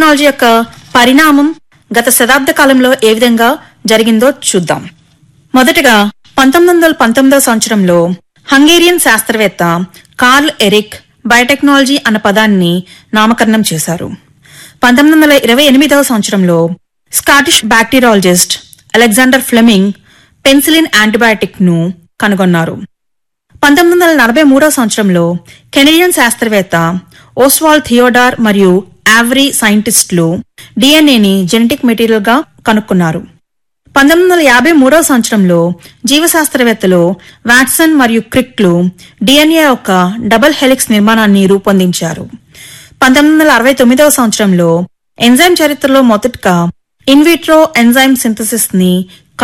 biotechnology యొక్క పరిణామం గత శతాబ్ద కాలంలో ఏ విధంగా జరిగిందో చూద్దాం మొదటగా పంతొమ్మిది వందల పంతొమ్మిదవ సంవత్సరంలో హంగేరియన్ శాస్త్రవేత్త కార్ల్ ఎరిక్ బయోటెక్నాలజీ అన్న పదాన్ని నామకరణం చేశారు పంతొమ్మిది వందల ఇరవై ఎనిమిదవ సంవత్సరంలో Scottish bacteriologist Alexander Fleming penicillin antibiotic ను కనుగొన్నారు పంతొమ్మిది వందల నలభై మూడవ సంవత్సరంలో కెనడియన్ శాస్త్రవేత్త ఓస్వాల్ థియోడార్ మరియు ఆవ్రీ సైంటిస్టులు డిఎన్ఏని జెనెటిక్ మెటీరియల్ గా కనుక్కున్నారు పంతొమ్మిది వందల యాభై మూడవ సంవత్సరంలో జీవశాస్త్రవేత్తలు వాట్సన్ మరియు క్రిక్లు డిఎన్ఏ యొక్క డబుల్ హెలిక్స్ నిర్మాణాన్ని రూపొందించారు పంతొమ్మిది వందల అరవై తొమ్మిదవ సంవత్సరంలో ఎంజైమ్ చరిత్రలో మొదటగా ఇన్విట్రో ఎంజైమ్ సింథసిస్ ని